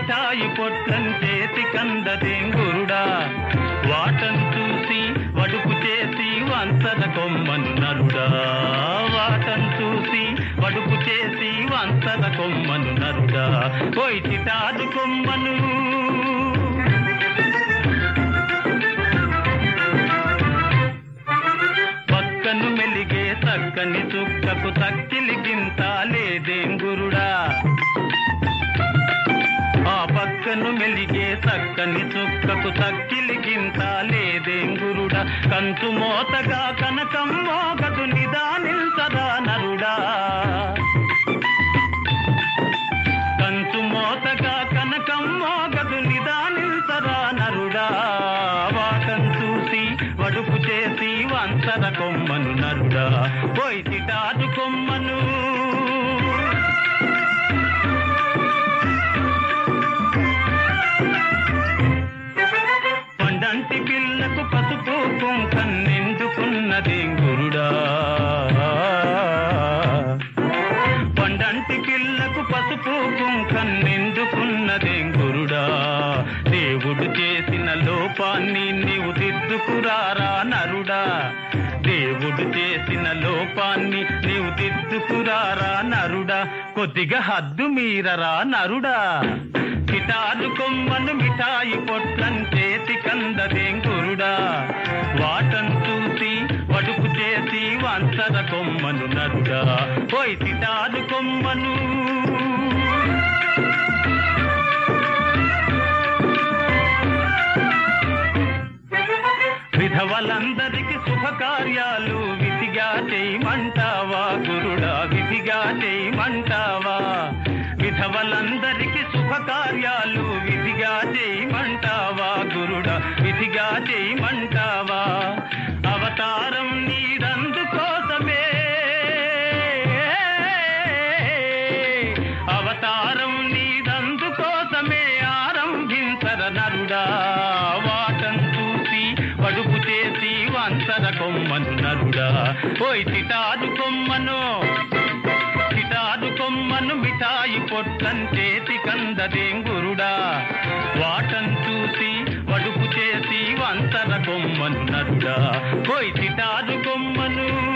మిఠాయి పొట్లం చేతి కందదేం గురుడా వాటను చూసి వడుపు చేసి వంచన కొమ్మను నరుడా వాటను చూసి వడుపు చేసి వంచన కొమ్మను నరుడా పోయి చిటాదు కొమ్మను పక్కను మెలిగే చక్కని చుక్కకు తక్కిలి గింత లేదేం గురుడా ఆ పక్కను మెలిగే చక్కని చుక్కకు తక్కిలి గింత లేదేం గురుడా కంచు మోతగా కనకం మోగదు నిదానిల్సదా నరుడా కంచు మోతగా కనకం మోగదు నిదానిల్సరా నరుడా వాటం చూసి వడుపు చేసి వంచర కొమ్మను నరుడా పోయి తిటాదు కొమ్మను పండంటి పిల్లకు పసుపు కుంకన్నెందుకున్నదే గురుడా పండంటి పిల్లకు పసుపు కుంకన్నెందుకున్నదే గురుడా దేవుడు చేసిన లోపాన్ని నీవు దిద్దుకురారా నరుడా దేవుడు చేసిన లోపాన్ని నీవు దిద్దుకురారా నరుడా కొద్దిగా హద్దు మీరరా నరుడా కిటారు కొమ్మను మిఠాయి పొట్లం చేతి కందదేం గురుడా వాటను చూసి వడుపు చేసి వంచర కొమ్మను నరుడా పోయి తిటారు కొమ్మను విధవలందరికి శుభకార్యాలు విధిగా చేయమంటావా గురుడా విధిగా చేయమంటావా విధవలందరికి శుభకార్యాలు విధిగా చేయమంటావా గురుడా విధిగా చేయమంటావా అవతారం నీదందు కోసమే అవతారం నీదందు కోసమే ఆరంభించర నరుడా వాటం చూసి వడుపు చేసి వంచర కొమ్మను నరుడా పోయి చిటాదు కొమ్మను చిటాదు కొమ్మను మిఠాయి పొట్లం చేతి కందదేం గురుడా వాటం చూసి వడుపు చేసి వంచర కొమ్మను నరుడా పోయి చిటాదు కొమ్మను